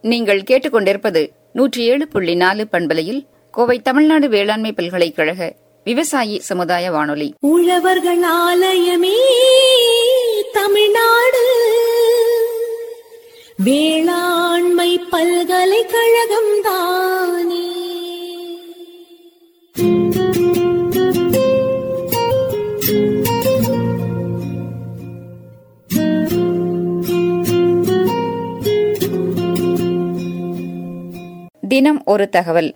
நீங்கள் கேட்டுக்கொண்டிருப்பது நூற்றி ஏழு புள்ளி நாலு பண்பலையில் கோவை தமிழ்நாடு வேளாண்மை பல்கலைக்கழக விவசாயி சமுதாய வானொலி உழவர்கள் ஆலயமே தமிழ்நாடு வேளாண்மை பல்கலைக்கழகம் தானே தினம் ஒரு தகவல்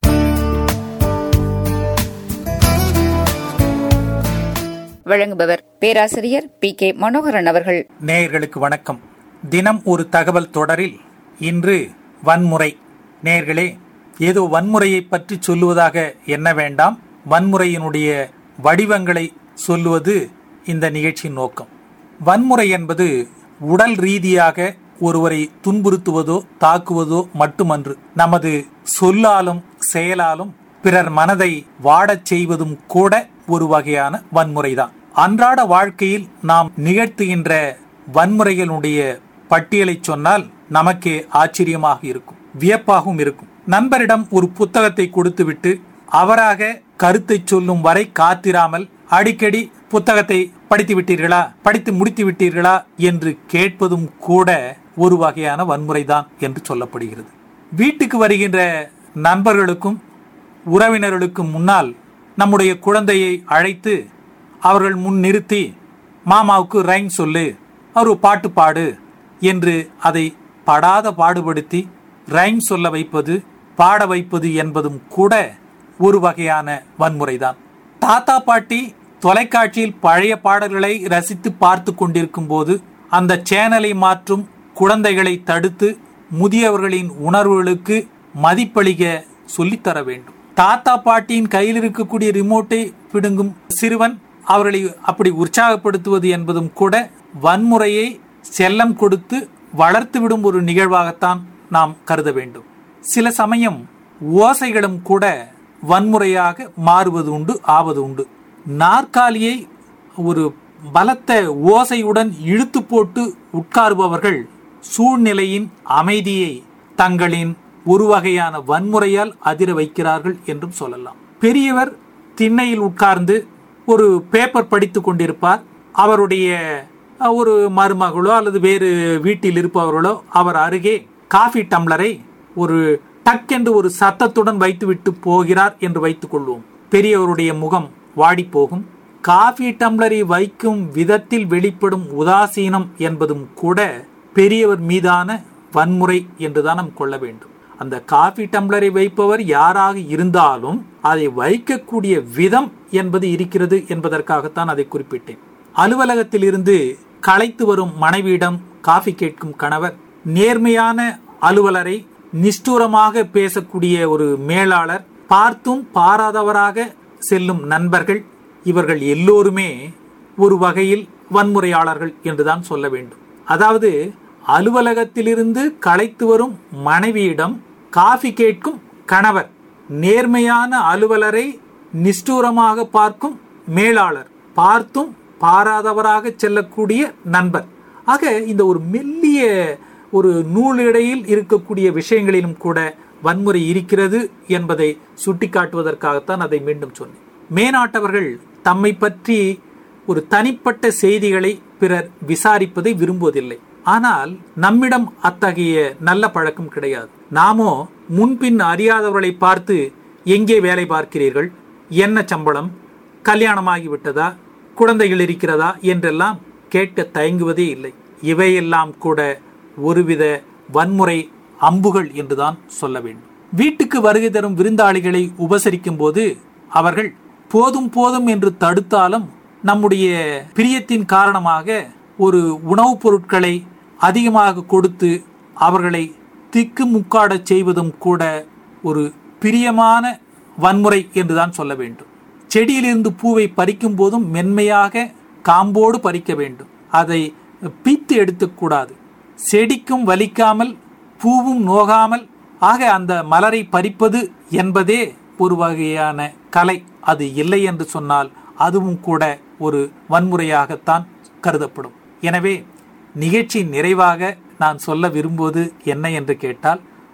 வழங்குபவர் பேராசிரியர் பி கே மனோகரன் அவர்கள் நேயர்களுக்கு வணக்கம் தினம் ஒரு தகவல் தொடரில் இன்று வன்முறை நேயர்களே ஏதோ வன்முறையை பற்றி சொல்லுவதாக எண்ண வேண்டாம் வன்முறையினுடைய வடிவங்களை சொல்லுவது இந்த நிகழ்ச்சியின் நோக்கம் வன்முறை என்பது உடல் ரீதியாக ஒருவரை துன்புறுத்துவதோ தாக்குவதோ மட்டுமன்று நமது சொல்லாலும் செயலாலும் பிறர் மனதை வாடச் செய்வதும் கூட ஒரு வகையான வன்முறைதான் அன்றாட வாழ்க்கையில் நாம் நிகழ்த்துகின்ற வன்முறைகளுடைய பட்டியலை சொன்னால் நமக்கே ஆச்சரியமாக இருக்கும் வியப்பாகவும் இருக்கும் நண்பரிடம் ஒரு புத்தகத்தை கொடுத்துவிட்டு அவராக கருத்தை சொல்லும் வரை காத்திராமல் அடிக்கடி புத்தகத்தை படித்து விட்டீர்களா படித்து முடித்து விட்டீர்களா என்று கேட்பதும் கூட ஒரு வகையான வன்முறைதான் என்று சொல்லப்படுகிறது வீட்டுக்கு வருகின்ற நண்பர்களுக்கும் உறவினர்களுக்கும் முன்னால் நம்முடைய குழந்தையை அழைத்து அவர்கள் முன் நிறுத்தி மாமாவுக்கு ரைன் சொல்லு அவர் ஒரு பாட்டு பாடு என்று அதை படாத பாடுபடுத்தி ரைன் சொல்ல வைப்பது பாட வைப்பது என்பதும் கூட ஒரு வகையான வன்முறைதான் தாத்தா பாட்டி தொலைக்காட்சியில் பழைய பாடல்களை ரசித்து பார்த்து கொண்டிருக்கும் போது அந்த சேனலை மாற்றும் குழந்தைகளை தடுத்து முதியவர்களின் உணர்வுகளுக்கு மதிப்பளிக்க சொல்லித்தர வேண்டும் தாத்தா பாட்டியின் கையில் இருக்கக்கூடிய ரிமோட்டை பிடுங்கும் சிறுவன் அவர்களை அப்படி உற்சாகப்படுத்துவது என்பதும் கூட வன்முறையை செல்லம் கொடுத்து வளர்த்து விடும் ஒரு நிகழ்வாகத்தான் நாம் கருத வேண்டும் சில சமயம் ஓசைகளும் கூட வன்முறையாக மாறுவது உண்டு ஆவது உண்டு நாற்காலியை ஒரு பலத்த ஓசையுடன் இழுத்து போட்டு உட்காருபவர்கள் சூழ்நிலையின் அமைதியை தங்களின் ஒரு வகையான வன்முறையால் அதிர வைக்கிறார்கள் என்றும் சொல்லலாம் பெரியவர் திண்ணையில் உட்கார்ந்து ஒரு பேப்பர் படித்து கொண்டிருப்பார் அவருடைய அஹ், ஒரு மருமகளோ அல்லது வேறு வீட்டில் இருப்பவர்களோ அவர் அருகே காஃபி டம்ளரை ஒரு டக் என்று ஒரு சத்தத்துடன் வைத்துவிட்டு போகிறார் என்று வைத்துக் கொள்வோம் பெரியவருடைய முகம் வாடி போகும் காஃபி டம்ளரை வைக்கும் விதத்தில் வெளிப்படும் உதாசீனம் என்பதும் கூட பெரியவர் மீதான வன்முறை என்றுதான் நாம் கொள்ள வேண்டும் அந்த காஃபி டம்ளரை வைப்பவர் யாராக இருந்தாலும் அதை வைக்கக்கூடிய விதம் என்பது இருக்கிறது என்பதற்காகத்தான் அதை குறிப்பிட்டேன் அலுவலகத்தில் இருந்து களைத்து வரும் மனைவியிடம் காஃபி கேட்கும் கணவர் நேர்மையான அலுவலரை நிஷ்டூரமாக பேசக்கூடிய ஒரு மேலாளர் பார்த்தும் பாராதவராக செல்லும் நண்பர்கள் இவர்கள் எல்லோருமே ஒரு வகையில் வன்முறையாளர்கள் என்றுதான் சொல்ல வேண்டும் அதாவது அலுவலகத்திலிருந்து களைத்து வரும் மனைவியிடம் காஃபி கேட்கும் கணவர் நேர்மையான அலுவலரை நிஷ்டூரமாக பார்க்கும் மேலாளர் பார்த்தும் பாராதவராக செல்லக்கூடிய நண்பர் ஆக இந்த ஒரு மெல்லிய ஒரு நூலிடையில் இருக்கக்கூடிய விஷயங்களிலும் கூட வன்முறை இருக்கிறது என்பதை சுட்டிக்காட்டுவதற்காகத்தான் அதை மீண்டும் சொன்னேன் மேனாட்டவர்கள் தம்மை பற்றி ஒரு தனிப்பட்ட செய்திகளை பிறர் விசாரிப்பதை விரும்புவதில்லை ஆனால் நம்மிடம் அத்தகைய நல்ல பழக்கம் கிடையாது நாமோ முன்பின் அறியாதவர்களை பார்த்து எங்கே வேலை பார்க்கிறீர்கள் என்ன சம்பளம் கல்யாணமாகி விட்டதா குழந்தைகள் இருக்கிறதா என்றெல்லாம் கேட்க தயங்குவதே இல்லை இவையெல்லாம் கூட ஒருவித வன்முறை அம்புகள் என்றுதான் சொல்ல வேண்டும் வீட்டுக்கு வருகை தரும் விருந்தாளிகளை உபசரிக்கும் போது அவர்கள் போதும் போதும் என்று தடுத்தாலும் நம்முடைய பிரியத்தின் காரணமாக ஒரு உணவுப் பொருட்களை அதிகமாக கொடுத்து அவர்களை திக்கு முக்காடச் செய்வதும் கூட ஒரு பிரியமான வன்முறை என்றுதான் சொல்ல வேண்டும் செடியிலிருந்து பூவை பறிக்கும் போதும் மென்மையாக காம்போடு பறிக்க வேண்டும் அதை பித்து எடுத்துக்கூடாது செடிக்கும் வலிக்காமல் பூவும் நோகாமல் ஆக அந்த மலரை பறிப்பது என்பதே ஒரு வகையான கலை அது இல்லை என்று சொன்னால் அதுவும் கூட ஒரு வன்முறையாகத்தான் கருதப்படும் எனவே நிகழ்ச்சி நிறைவாக நான் சொல்ல விரும்புவது என்ன என்று கேட்டால்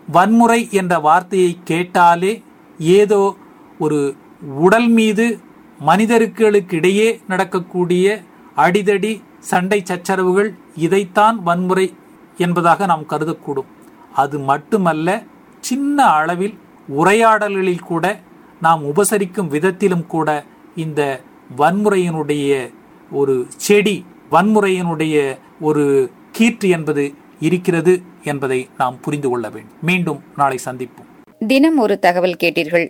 வன்முறை என்ற வார்த்தையை கேட்டாலே ஏதோ ஒரு உடல் மீது மனிதர்களுக்கு இடையே நடக்கக்கூடிய அடிதடி சண்டை சச்சரவுகள் இதைத்தான் வன்முறை என்பதாக நாம் கருதக்கூடும் அது மட்டுமல்ல சின்ன அளவில் உரையாடல்களில் கூட நாம் உபசரிக்கும் விதத்திலும் கூட இந்த வன்முறையினுடைய ஒரு செடி வன்முறையினுடைய ஒரு கீற்று என்பது இருக்கிறது என்பதை நாம் புரிந்து கொள்ள வேண்டும் மீண்டும் நாளை சந்திப்போம் தினம் ஒரு தகவல் கேட்டீர்கள்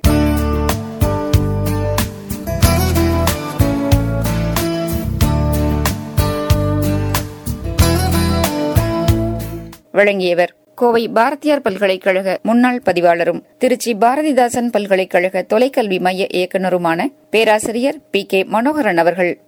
வழங்கியவர் கோவை பாரதியார் பல்கலைக்கழக முன்னாள் பதிவாளரும் திருச்சி பாரதிதாசன் பல்கலைக்கழக தொலைக்கல்வி மைய இயக்குநருமான பேராசிரியர் பி கே மனோகரன் அவர்கள்